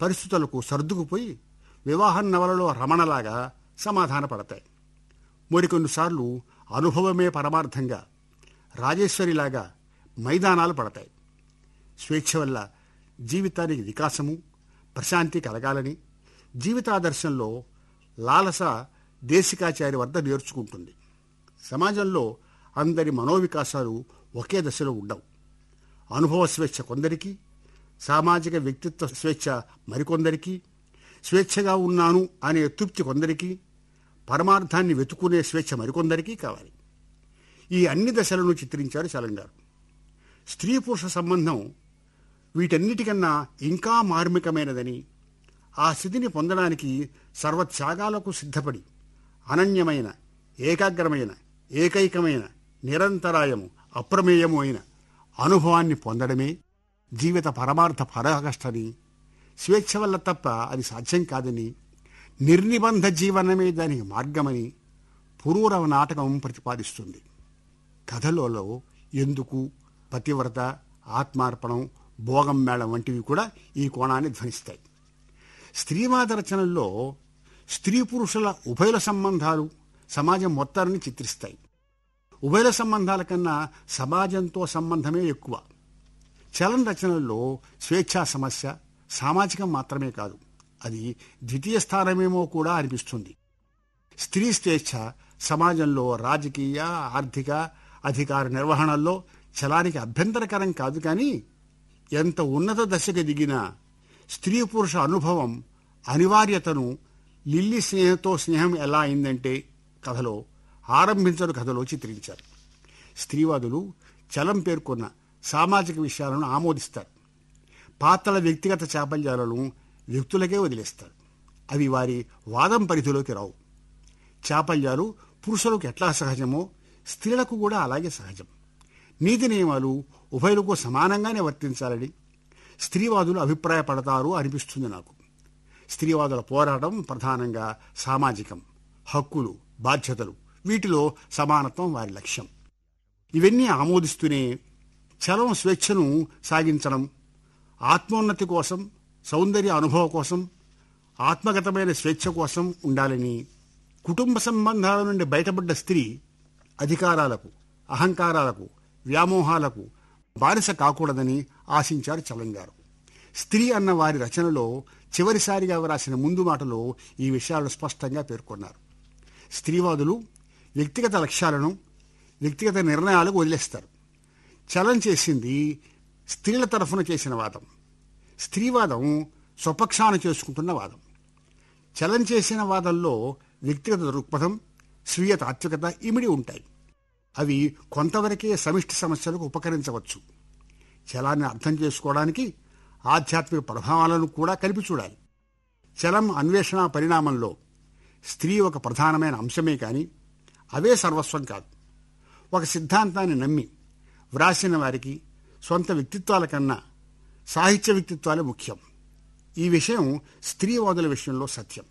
పరిస్థితులకు సర్దుకుపోయి వివాహం నవలలో రమణలాగా సమాధానపడతాయి మరికొన్నిసార్లు అనుభవమే పరమార్థంగా రాజేశ్వరిలాగా మైదానాలు పడతాయి స్వేచ్ఛ వల్ల జీవితానికి వికాసము ప్రశాంతి కలగాలని జీవితాదర్శంలో లాలస దేశికాచారి వద్ద నేర్చుకుంటుంది సమాజంలో అందరి మనోవికాసాలు ఒకే దశలో ఉండవు అనుభవ స్వేచ్ఛ కొందరికి సామాజిక వ్యక్తిత్వ స్వేచ్ఛ మరికొందరికి స్వేచ్ఛగా ఉన్నాను అనే తృప్తి కొందరికి పరమార్థాన్ని వెతుకునే స్వేచ్ఛ మరికొందరికి కావాలి ఈ అన్ని దశలను చిత్రించారు చలంగారు స్త్రీ పురుష సంబంధం వీటన్నిటికన్నా ఇంకా మార్మికమైనదని ఆ స్థితిని పొందడానికి సర్వత్యాగాలకు సిద్ధపడి అనన్యమైన ఏకాగ్రమైన ఏకైకమైన నిరంతరాయము అప్రమేయము అయిన అనుభవాన్ని పొందడమే జీవిత పరమార్థ పరాగష్టని స్వేచ్ఛ వల్ల తప్ప అది సాధ్యం కాదని నిర్నిబంధ జీవనమే దానికి మార్గమని పురూరవ నాటకం ప్రతిపాదిస్తుంది కథలలో ఎందుకు పతివ్రత ఆత్మార్పణం భోగం మేళం వంటివి కూడా ఈ కోణాన్ని ధ్వనిస్తాయి స్త్రీవాద రచనల్లో స్త్రీ పురుషుల ఉభయల సంబంధాలు సమాజం మొత్తాన్ని చిత్రిస్తాయి ఉభయల సంబంధాల కన్నా సమాజంతో సంబంధమే ఎక్కువ చలన రచనల్లో స్వేచ్ఛా సమస్య సామాజికం మాత్రమే కాదు అది ద్వితీయ స్థానమేమో కూడా అనిపిస్తుంది స్త్రీ స్వేచ్ఛ సమాజంలో రాజకీయ ఆర్థిక అధికార నిర్వహణల్లో చలానికి అభ్యంతరకరం కాదు కానీ ఎంత ఉన్నత దశకు దిగినా స్త్రీ పురుష అనుభవం అనివార్యతను లిల్లీ స్నేహంతో స్నేహం ఎలా అయిందంటే కథలో ఆరంభించరు కథలో చిత్రించారు స్త్రీవాదులు చలం పేర్కొన్న సామాజిక విషయాలను ఆమోదిస్తారు పాత్రల వ్యక్తిగత చాపల్యాలను వ్యక్తులకే వదిలేస్తారు అవి వారి వాదం పరిధిలోకి రావు చాపల్యాలు పురుషులకు ఎట్లా సహజమో స్త్రీలకు కూడా అలాగే సహజం నీతి నియమాలు ఉభయులకు సమానంగానే వర్తించాలని స్త్రీవాదులు అభిప్రాయపడతారు అనిపిస్తుంది నాకు స్త్రీవాదుల పోరాటం ప్రధానంగా సామాజికం హక్కులు బాధ్యతలు వీటిలో సమానత్వం వారి లక్ష్యం ఇవన్నీ ఆమోదిస్తూనే చలం స్వేచ్ఛను సాగించడం ఆత్మోన్నతి కోసం సౌందర్య అనుభవం కోసం ఆత్మగతమైన స్వేచ్ఛ కోసం ఉండాలని కుటుంబ సంబంధాల నుండి బయటపడ్డ స్త్రీ అధికారాలకు అహంకారాలకు వ్యామోహాలకు బానిస కాకూడదని ఆశించారు చలంగారు స్త్రీ అన్న వారి రచనలో చివరిసారిగా వ్రాసిన ముందు మాటలో ఈ విషయాలను స్పష్టంగా పేర్కొన్నారు స్త్రీవాదులు వ్యక్తిగత లక్ష్యాలను వ్యక్తిగత నిర్ణయాలకు వదిలేస్తారు చలం చేసింది స్త్రీల తరఫున చేసిన వాదం స్త్రీవాదం స్వపక్షాన చేసుకుంటున్న వాదం చలం చేసిన వాదంలో వ్యక్తిగత దృక్పథం స్వీయ తాత్వికత ఇమిడి ఉంటాయి అవి కొంతవరకే సమిష్టి సమస్యలకు ఉపకరించవచ్చు చలాన్ని అర్థం చేసుకోవడానికి ఆధ్యాత్మిక ప్రభావాలను కూడా కలిపి చూడాలి చలం అన్వేషణ పరిణామంలో స్త్రీ ఒక ప్రధానమైన అంశమే కానీ అవే సర్వస్వం కాదు ఒక సిద్ధాంతాన్ని నమ్మి వ్రాసిన వారికి సొంత వ్యక్తిత్వాల కన్నా సాహిత్య వ్యక్తిత్వాలే ముఖ్యం ఈ విషయం స్త్రీవాదుల విషయంలో సత్యం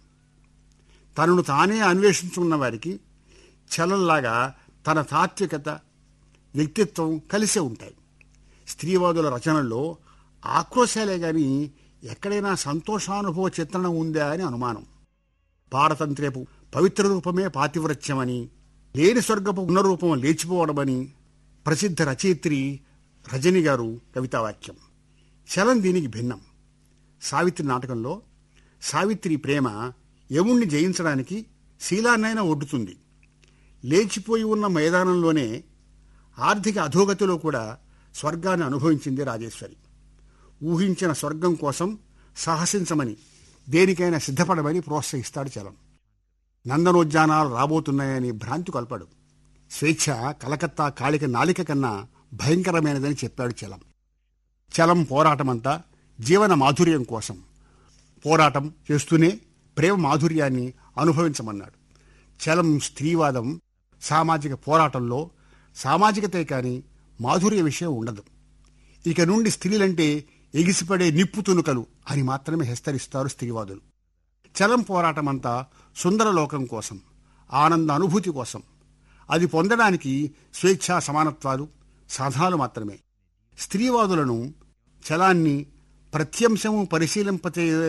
తనను తానే అన్వేషించుకున్న వారికి చలంలాగా తన తాత్వికత వ్యక్తిత్వం కలిసే ఉంటాయి స్త్రీవాదుల రచనల్లో ఆక్రోశాలే గాని ఎక్కడైనా సంతోషానుభవ చిత్రణ ఉందా అని అనుమానం పారతంత్ర్యపు పవిత్ర రూపమే పాతివ్రత్యమని లేని స్వర్గపు పునరూపం లేచిపోవడమని ప్రసిద్ధ రచయిత్రి రజని గారు కవితావాక్యం చలం దీనికి భిన్నం సావిత్రి నాటకంలో సావిత్రి ప్రేమ యముణ్ణి జయించడానికి శీలాన్నైనా ఒడ్డుతుంది లేచిపోయి ఉన్న మైదానంలోనే ఆర్థిక అధోగతిలో కూడా స్వర్గాన్ని అనుభవించింది రాజేశ్వరి ఊహించిన స్వర్గం కోసం సాహసించమని దేనికైనా సిద్ధపడమని ప్రోత్సహిస్తాడు చలం నందనోద్యానాలు రాబోతున్నాయని భ్రాంతి కలపడు స్వేచ్ఛ కలకత్తా కాళిక నాలిక కన్నా భయంకరమైనదని చెప్పాడు చలం చలం పోరాటమంతా జీవన మాధుర్యం కోసం పోరాటం చేస్తూనే ప్రేమ మాధుర్యాన్ని అనుభవించమన్నాడు చలం స్త్రీవాదం సామాజిక పోరాటంలో సామాజికతే కాని మాధుర్య విషయం ఉండదు ఇక నుండి స్త్రీలంటే ఎగిసిపడే నిప్పు తునుకలు అని మాత్రమే హెచ్చరిస్తారు స్త్రీవాదులు చలం పోరాటమంతా సుందర లోకం కోసం ఆనంద అనుభూతి కోసం అది పొందడానికి స్వేచ్ఛా సమానత్వాలు సాధనాలు మాత్రమే స్త్రీవాదులను చలాన్ని ప్రత్యంశము పరిశీలింపచే